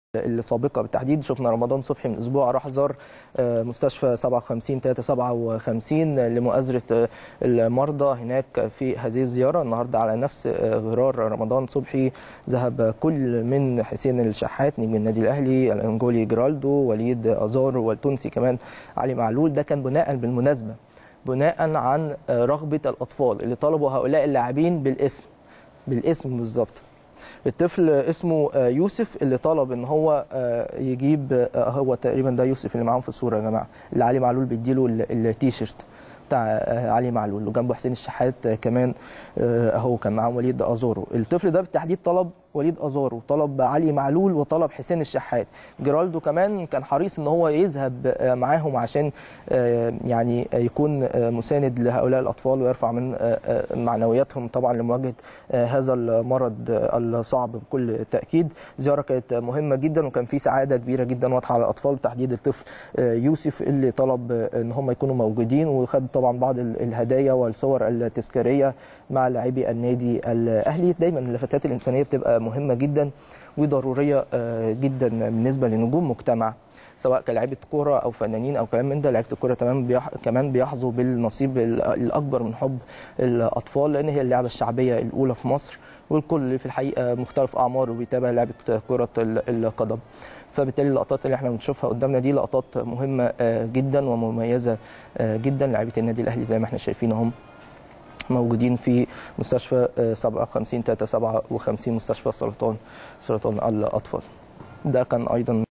السابقه بالتحديد شفنا رمضان صبحي من اسبوع راح زار مستشفى 57 357 لمؤازره المرضى هناك في هذه الزياره النهارده على نفس غرار رمضان صبحي ذهب كل من حسين الشحات نجم النادي الاهلي الانجولي جرالدو وليد ازار والتونسي كمان علي معلول ده كان بناء بالمناسبه بناء عن رغبه الاطفال اللي طلبوا هؤلاء اللاعبين بالاسم بالاسم بالظبط الطفل اسمه يوسف اللي طلب ان هو يجيب هو تقريبا ده يوسف اللي معاهم في الصوره يا جماعه اللي علي معلول بيديله التيشيرت بتاع علي معلول وجنبه حسين الشحات كمان اهو كان معاهم وليد ازارو الطفل ده بالتحديد طلب وليد ازارو طلب علي معلول وطلب حسين الشحات جيرالدو كمان كان حريص ان هو يذهب معاهم عشان يعني يكون مساند لهؤلاء الاطفال ويرفع من معنوياتهم طبعا لمواجهه هذا المرض الصعب بكل تاكيد زياره كانت مهمه جدا وكان في سعاده كبيره جدا واضحه على الاطفال بالتحديد الطفل يوسف اللي طلب ان هم يكونوا موجودين وخد طبعا بعض الهدايا والصور التذكاريه مع لاعبي النادي الاهلي دايما اللفتات الانسانيه بتبقى مهمه جدا وضروريه جدا بالنسبه لنجوم مجتمع سواء كلاعيبه كوره او فنانين او كلام من ده لعيبه الكوره تمام بيح... كمان بيحظوا بالنصيب الاكبر من حب الاطفال لان هي اللعبه الشعبيه الاولى في مصر والكل في الحقيقه مختلف اعماره بيتابع لعبه كره القدم فبالتالي اللقطات اللي احنا بنشوفها قدامنا دي لقطات مهمه جدا ومميزه جدا لاعيبه النادي الاهلي زي ما احنا شايفين اهم موجودين في مستشفى 57 357 مستشفى سرطان سرطان الاطفال ده كان ايضا